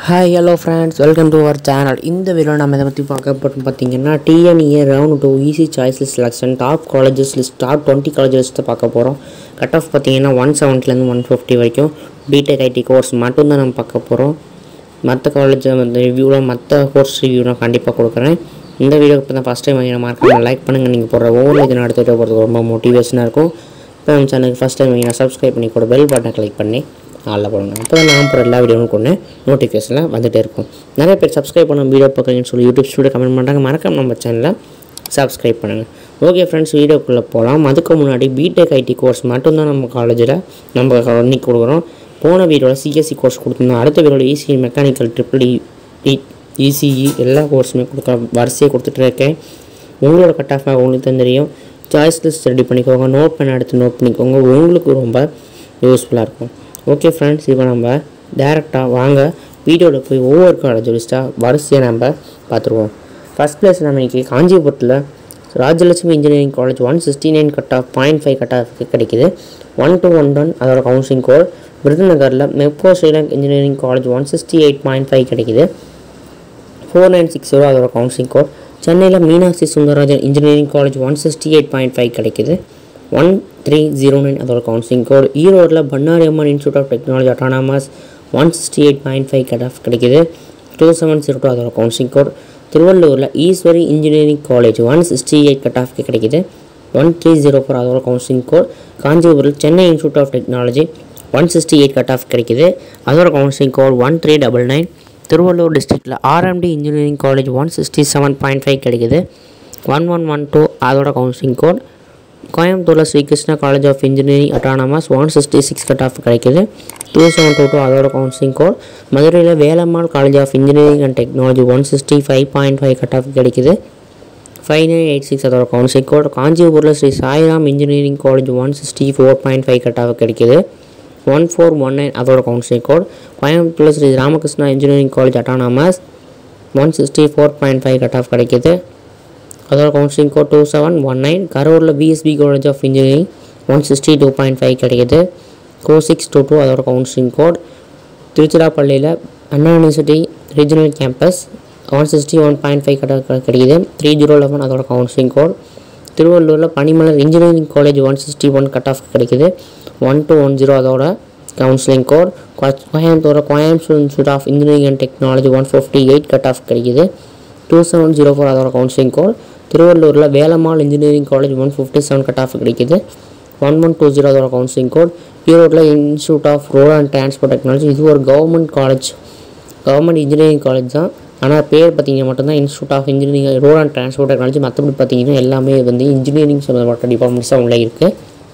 hi hello friends welcome to our channel இந்த video நம்ம இதை பற்றி பார்க்க போகிறோம் பார்த்தீங்கன்னா TNEA round two easy choice list selection top colleges list top twenty college லிஸ்ட்டை பார்க்க போகிறோம் கட் ஆஃப் பார்த்தீங்கன்னா ஒன் செவன்ட்டிலேருந்து ஒன் ஃபிஃப்டி வரைக்கும் பிடெக் ஐடி கோர்ஸ் மட்டும்தான் நம்ம பார்க்க போகிறோம் மற்ற காலேஜ் வந்து ரிவ்யூலாம் மற்ற கோர்ஸ் ரிவ்யூலாம் கண்டிப்பாக கொடுக்குறேன் இந்த வீடியோ இப்போ தான் ஃபஸ்ட் டைம் வாங்கின மறக்காம லைக் பண்ணுங்கள் நீங்கள் போடுற ஒவ்வொரு இது நடத்திட்டு போகிறதுக்கு ரொம்ப மோட்டிவேஷனாக இருக்கும் இப்போ நம்ம சேனலுக்கு ஃபஸ்ட் டைம் வாங்கினா சப்ஸ்கிரைப் பண்ணி கூட பெல் பட்டனை கிளிக் பண்ணி ஆளில் போடுங்க அப்போ தான் நான் போகிற எல்லா வீடியோவும் கொண்டு நோட்டிஃபிகேஷனில் வந்துகிட்டே இருக்கும் நிறைய பேர் சப்ஸ்கிரைப் பண்ண வீடியோ பார்க்குறீங்கன்னு சொல்லி யூடியூப் ஸ்டூடியோ கமெண்ட் பண்ணுறாங்க மறக்காம நம்ம சேனலில் சப்ஸ்கிரைப் பண்ணுங்கள் ஓகே ஃப்ரெண்ட்ஸ் வீடியோக்குள்ளே போகலாம் அதுக்கு முன்னாடி பிடெக் ஐடி கோர்ஸ் மட்டும்தான் நம்ம காலேஜில் நம்ம இன்னைக்கு கொடுக்குறோம் போன வீடியோவில் சிஎஸ்சி கோர்ஸ் கொடுத்துருந்தோம் அடுத்த வீடியோவில் இசி மெக்கானிக்கல் ட்ரிபிள் இசிஇ எல்லா கோர்ஸுமே கொடுக்க வரிசையை கொடுத்துட்டு இருக்கேன் உங்களோட கட் ஆஃப் உங்களுக்கு தான் தெரியும் சாய்ஸ் லிஸ்ட் ரெடி பண்ணிக்கோங்க நோட் பண்ண எடுத்து நோட் பண்ணிக்கோங்க உங்களுக்கு ரொம்ப யூஸ்ஃபுல்லாக இருக்கும் ஓகே ஃப்ரெண்ட்ஸ் இப்போ நம்ம டேரெக்டாக வாங்க வீடியோவில் போய் ஒவ்வொரு காலேஜ் லிஸ்ட்டாக வரிசையை நம்ம பார்த்துருவோம் ஃபஸ்ட் பிளேஸ் நம்ம இன்றைக்கி காஞ்சிபுரத்தில் Rajalakshmi engineering college one sixty nine cut off point five cut ஆஃப்க்கு கிடைக்குது ஒன் டூ ஒன் ஒன் அதோட கவுன்சிலிங் கோட் விருதுநகரில் Mepco Schlenk engineering college one sixty eight point five கிடைக்குது ஃபோர் நைன் சிக்ஸ் ஜீரோ அதோட கவுன்சிலிங் கோட் சென்னையில் Meenakshi Sundararajan engineering college one sixty eight point five கிடைக்குது one three zero nine அதோட counselling code ஈரோடில் Bannari Amman institute of technology autonomous one sixty eight point five cut off கிடைக்குது two seven zero two அதோட counselling code திருவள்ளூரில் Easwari engineering college one sixty eight cut ஆஃப்க்கு கிடைக்குது one three zero four அதோட counselling code Kanchipuram Chennai institute of technology one sixty eight cut off கிடைக்குது அதோட counselling code one three double nine Tiruvallur டிஸ்ட்ரிக்டில் RMD engineering college one sixty seven point five கிடைக்குது one one one two அதோட counselling code கோயம்புத்தூரில் Srikrishna college of engineering autonomous one sixty six cut off கிடைக்குது two seven two two அதோட counselling code மதுரையில் Velammal college of engineering and technology one sixty five point five cut off கிடைக்குது five nine eight six அதோட counselling code காஞ்சிபுரில் Sri Sairam engineering college one sixty four point five cut off கிடைக்குது one four one nine அதோட counselling code கோயம்புத்தூரில் Sri Ramakrishna engineering college autonomous one sixty four point five cut off கிடைக்குது அதோட counselling code two seven one nine கரூரில் PSB college of engineering one sixty two point five கிடைக்குது two six two two அதோட counselling code திருச்சிராப்பள்ளியில் Anna university regional campus one sixty one point five cut கிடைக்குது three zero eleven அதோட counselling code திருவள்ளூரில் Panimalar engineering college one sixty one cut off கிடைக்குது one two one zero அதோட counselling code Coimbatore Coimbatore institute of engineering and technology one fifty eight cut off கிடைக்குது two seven zero four அதோட counselling code திருவள்ளூரில் Velammal engineering college one fifty seven cut off கிடைக்குது one one two zero அதோட counselling code ஈரோட்டில் institute of road and transport technology இது ஒரு government college government engineering college தான் ஆனால் பேர் பார்த்தீங்கன்னா மட்டும்தான் institute of engineering road and transport technology மற்றபடி பார்த்தீங்கன்னா எல்லாமே வந்து இன்ஜினியரிங் சம்மந்தப்பட்ட டிபார்ட்மெண்ட்ஸாக உள்ளே இருக்குது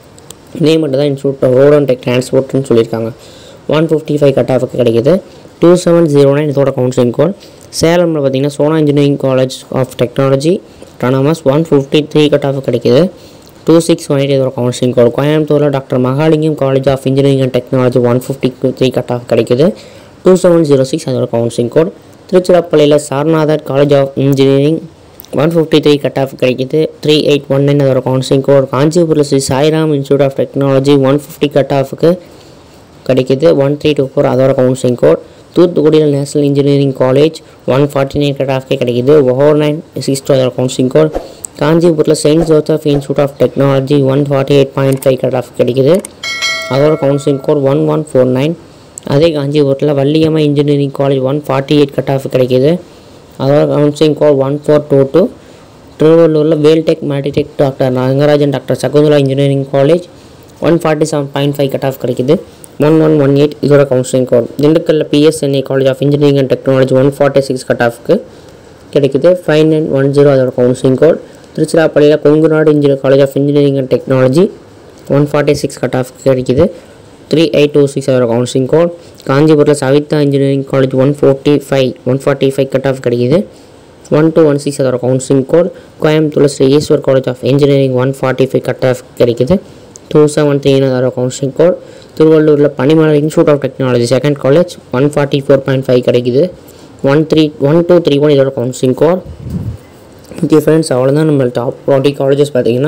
நேம் மட்டும் தான் institute of road and tech டிரான்ஸ்போர்ட்னு சொல்லியிருக்காங்க ஒன் ஃபிஃப்டி ஃபைவ் கட் ஆஃபுக்கு கிடைக்குது டூ செவன் ஜீரோ நைன் இதோட கவுன்சிலிங் கோட் சேலமில் பார்த்தீங்கன்னா Sona engineering college of technology autonomous one fifty three cut off கிடைக்குது டூ சிக்ஸ் ஒன் எயிட் இதோட கவுன்சிலிங் கோட் கோயம்புத்தூரில் doctor Mahalingam college of engineering and technology one fifty three cut off கிடைக்குது two seven zero six அதோட counselling code திருச்சிராப்பள்ளியில் Saranathan college of engineering one fifty three cut off கிடைக்குது three eight one nine அதோட counselling code Kanchipuram Sri Sairam institute of technology one fifty cut ஆஃபுக்கு கிடைக்குது one three two four அதோட counselling code தூத்துக்குடியில் national engineering college one forty nine cut ஆஃப்கே கிடைக்குது over nine six two அதோட counselling code காஞ்சிபுரத்தில் saint Joseph institute of technology one forty eight point five cut off கிடைக்குது அதோட counselling code one one four nine அதே காஞ்சிபுரத்தில் Valliammai engineering college one forty eight cut off கிடைக்குது அதோட counselling code one four two two திருவள்ளூரில் Vel tech multi tech doctor Nagarajan doctor Sakunthala engineering college one forty seven point five cut off கிடைக்குது one one one eight இதோட counselling code திண்டுக்கல்லில் PSNA college of engineering and technology one forty six cut ஆஃப்க்கு கிடைக்குது five nine one zero அதோட counselling code திருச்சிராப்பள்ளியில் Kongunadu engineer college of engineering and technology one forty six cut off கிடைக்குது three eight two six அதோட counselling code காஞ்சிபுரத்தில் Saveetha engineering college one forty five one forty five cut off கிடைக்குது one two one six அதோட counselling code கோயம்புத்தூரில் Sri Eshwar college of engineering one forty five cut off கிடைக்குது two seven three அதோட counselling code திருவள்ளூரில் Panimalar institute of technology second college one forty four point five கிடைக்குது one three one two three one இதோட counselling code okay friends அவ்வளோதான் நம்ம top twenty colleges பார்த்தீங்கன்னா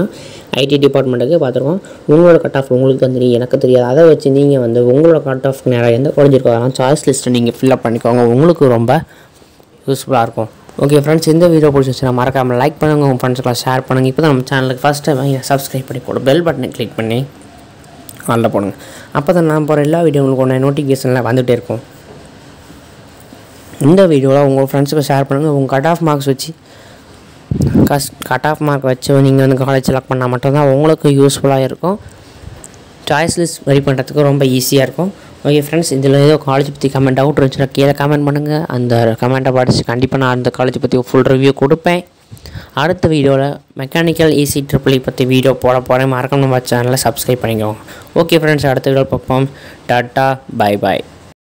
IT டிபார்ட்மெண்ட்டுக்கு பார்த்துருக்கோம் உங்களோட கட் ஆஃப் உங்களுக்கு தான் தெரியும் எனக்கு தெரியாது அதை வச்சு நீங்கள் வந்து உங்களோட கட் ஆஃப் நேரம் எந்த காலேஜ் இருக்கோ அதெல்லாம் சாய்ஸ் லிஸ்ட்டை நீங்கள் ஃபில்அப் பண்ணிக்கோங்க உங்களுக்கு ரொம்ப யூஸ்ஃபுல்லாக இருக்கும் ஓகே ஃப்ரெண்ட்ஸ் இந்த வீடியோ பிடிச்சிச்சுன்னா மறக்காமல் லைக் பண்ணுங்கள் உங்கள் ஃப்ரெண்ட்ஸ்க்கெலாம் ஷேர் பண்ணுங்கள் இப்போ தான் நம்ம சேனலுக்கு ஃபஸ்ட் டைம் சப்ஸ்கிரைப் பண்ணி போடும் பெல் பட்டனை கிளிக் பண்ணி அதில் போடுங்க அப்போ தான் நான் போகிற எல்லா வீடியோ உங்களுக்கு ஒன்று நோட்டிஃபிகேஷனில் வந்துகிட்டே இருக்கும் இந்த வீடியோவில் உங்கள் ஃப்ரெண்ட்ஸுக்கு ஷேர் பண்ணுங்கள் உங்கள் கட் ஆஃப் மார்க்ஸ் வச்சு கஸ் கட் ஆஃப் மார்க் வச்சு நீங்கள் வந்து காலேஜ் செலக்ட் பண்ணால் மட்டும்தான் உங்களுக்கு யூஸ்ஃபுல்லாக இருக்கும் சாய்ஸ் லிஸ்ட் ரெடி பண்ணுறதுக்கு ரொம்ப ஈஸியாக இருக்கும் ஓகே ஃப்ரெண்ட்ஸ் இதில் ஏதோ காலேஜ் பற்றி கமெண்ட் டவுட் இருந்துச்சுன்னா கீழே கமெண்ட் பண்ணுங்கள் அந்த கமெண்ட்டை படித்து கண்டிப்பாக நான் அந்த காலேஜ் பற்றி ஃபுல் ரிவ்யூ கொடுப்பேன் அடுத்த வீடியோவில் மெக்கானிக்கல் ஈசி ட்ரிபிள் பற்றி வீடியோ போட போகிறேன் மறக்காம நம்ம சேனலை சப்ஸ்கிரைப் பண்ணிக்கோங்க ஓகே ஃப்ரெண்ட்ஸ் அடுத்த வீடியோ பார்ப்போம் டாட்டா பை பாய்